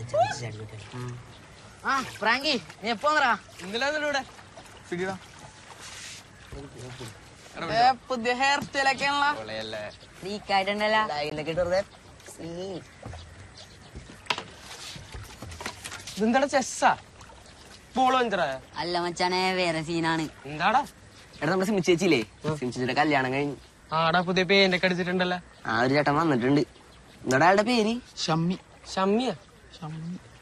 ആ പ്രാങ്കി നീ എപ്പോ വന്നടാ ഇന്നലെ ഇവിടെ പിടിടാ ഏ, പുതിയ ഹെയർ സ്റ്റൈൽ ഒക്കെ ആണല്ലോ പൊളയല്ലേ ഫ്രീക്കായിട്ടുണ്ടല്ലോ ലൈനിലൊക്കെ ഇട്ട് വെറുതെ ഇതെന്താടാ ചെസ്സാ ബോളോ എന്തരാ അല്ല മച്ചാനെ വേറെ സീനാണ് എന്താടാ എടാ നമ്മുടെ സിമി ചേച്ചിയില്ലേ സിമി ചേച്ചിയുടെ കല്യാണം കഴിഞ്ഞു ആടാ പുതിയ പേന്റൊക്കെ അടിച്ചിട്ടുണ്ടല്ലോ ആ ഒരു ചേട്ടൻ വന്നിട്ടുണ്ട് എന്താടാ അയാളുടെ പേര് ഷമ്മി ഷമ്മിയ ഷമ്മി